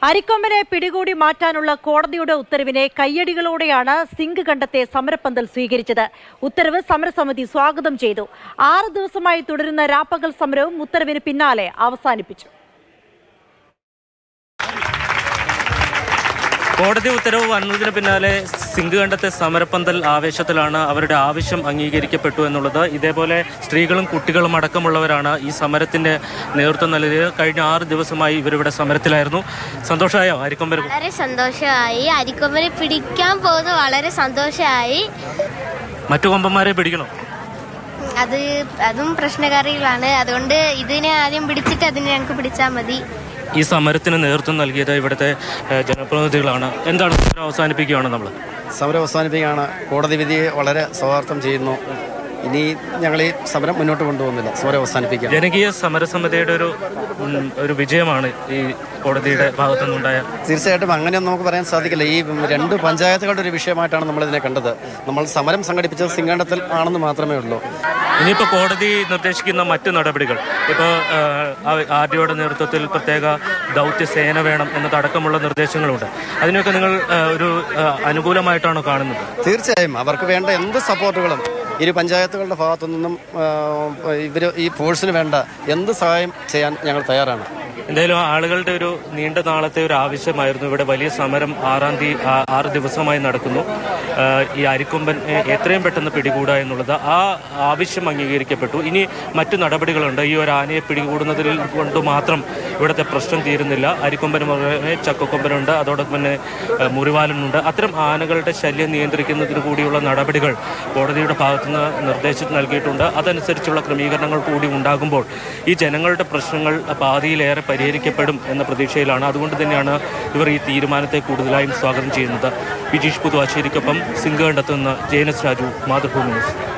അരിക്കൊമ്പനെ പിടികൂടി മാറ്റാനുള്ള കോടതിയുടെ ഉത്തരവിനെ കയ്യടികളോടെയാണ് സിംഗ് കണ്ടത്തെ സമരപ്പന്തൽ സ്വീകരിച്ചത് ഉത്തരവ് സമരസമിതി സ്വാഗതം ചെയ്തു ആറ് ദിവസമായി തുടരുന്ന രാപ്പകൽ സമരവും ഉത്തരവിന് പിന്നാലെ അവസാനിപ്പിച്ചു കോടതി ഉത്തരവ് വന്നതിന് പിന്നാലെ സിംഗ് കണ്ടത്തെ സമരപ്പന്തൽ ആവേശത്തിലാണ് അവരുടെ ആവശ്യം അംഗീകരിക്കപ്പെട്ടു എന്നുള്ളത് ഇതേപോലെ സ്ത്രീകളും കുട്ടികളും അടക്കമുള്ളവരാണ് ഈ സമരത്തിന്റെ നേതൃത്വം നൽകിയത് കഴിഞ്ഞ ആറ് ദിവസമായി ഇവരിവിടെ സമരത്തിലായിരുന്നു സന്തോഷമായോ അരിക്കൊമ്പർ വളരെ സന്തോഷമായി അരിക്കൊമ്പനെ പിടിക്കാൻ പോകുന്നത് വളരെ സന്തോഷമായി മറ്റു കൊമ്പന്മാരെ പിടിക്കണോ അത് അതും പ്രശ്നകാരികളാണ് അതുകൊണ്ട് ഇതിനെ ആദ്യം പിടിച്ചിട്ട് അതിനെ ഞങ്ങൾക്ക് പിടിച്ചാൽ മതി ഈ സമരത്തിന് നേതൃത്വം നൽകിയത് ഇവിടുത്തെ ഏഹ്, ജനപ്രതിനിധികളാണ് എന്താണ് സമരം അവസാനിപ്പിക്കുകയാണ് നമ്മൾ സമരം അവസാനിപ്പിക്കുകയാണ് കോടതി വിധിയെ വളരെ സ്വാർത്ഥം ചെയ്യുന്നു ഇനി ഞങ്ങൾ ഈ സമരം മുന്നോട്ട് കൊണ്ടുപോകുന്നില്ല സമരം അവസാനിപ്പിക്കുക ജനകീയ സമരസമിതിയുടെ ഒരു ഉം, ഒരു വിജയമാണ് ഈ കോടതിയുടെ ഭാഗത്തു നിന്നുണ്ടായ തീർച്ചയായിട്ടും അങ്ങനെയൊന്നും നമുക്ക് പറയാൻ സാധിക്കില്ല ഈ രണ്ട് പഞ്ചായത്തുകളുടെ ഒരു വിഷയമായിട്ടാണ് നമ്മൾ ഇതിനെ കണ്ടത് നമ്മൾ സമരം സംഘടിപ്പിച്ചത് സിംഗണ്ടത്തിൽ ആണെന്ന് മാത്രമേ ഉള്ളൂ ഇനിയിപ്പോൾ കോടതി നിർദ്ദേശിക്കുന്ന മറ്റ് നടപടികൾ ഇപ്പോൾ ആർ ഡിയുടെ നേതൃത്വത്തിൽ പ്രത്യേക ദൗത്യ സേന വേണം എന്നതടക്കമുള്ള നിർദ്ദേശങ്ങളുണ്ട് അതിനൊക്കെ നിങ്ങൾ ആ, ഒരു ആ, അനുകൂലമായിട്ടാണോ കാണുന്നത് തീർച്ചയായും അവർക്ക് വേണ്ട എന്ത് സപ്പോർട്ടുകളും ഇരു പഞ്ചായത്തുകളുടെ ഭാഗത്തു നിന്നും ഇവർ ഈ ഫോഴ്സിന് വേണ്ട എന്ത് സഹായം ചെയ്യാൻ ഞങ്ങൾ തയ്യാറാണ് എന്തായാലും ആളുകളുടെ ഒരു നീണ്ട നാളത്തെ ഒരു ആവശ്യമായിരുന്നു ഇവിടെ വലിയ സമരം ആറാം തീയതി ആ- ആറ് ദിവസമായി നടക്കുന്നു ആ, ഈ അരിക്കൊമ്പൻ എ, എത്രയും പെട്ടെന്ന് പിടികൂടുക എന്നുള്ളത് ആ ആവശ്യം അംഗീകരിക്കപ്പെട്ടു ഇനി മറ്റു നടപടികളുണ്ട് ഈ ഒരു ആനയെ പിടികൂടുന്നതിൽ കൊണ്ട് മാത്രം ഇവിടുത്തെ പ്രശ്നം തീരുന്നില്ല അരിക്കൊമ്പന് പുറമെ ചക്കക്കൊമ്പനുണ്ട് അതോടൊപ്പം തന്നെ ആ, മുറിവാലനുണ്ട് അത്തരം ആനകളുടെ ശല്യം നിയന്ത്രിക്കുന്നതിന് കൂടിയുള്ള നടപടികൾ കോടതിയുടെ ഭാഗത്തുനിന്ന് നിർദ്ദേശം നൽകിയിട്ടുണ്ട് അതനുസരിച്ചുള്ള ക്രമീകരണങ്ങൾ കൂടി ഉണ്ടാകുമ്പോൾ ഈ ജനങ്ങളുടെ പ്രശ്നങ്ങൾ പാതിയിലേറെ പരിഹരിക്കപ്പെടും എന്ന പ്രതീക്ഷയിലാണ് അതുകൊണ്ട് തന്നെയാണ് ഇവർ ഈ തീരുമാനത്തെ കൂടുതലായും സ്വാഗതം ചെയ്യുന്നത് വിജീഷ് പുതുവാശ്ശേരിക്കൊപ്പം സിംഗണ്ടത്ത് നിന്ന് ജയനസ് രാജു മാതൃഭൂമി ന്യൂസ്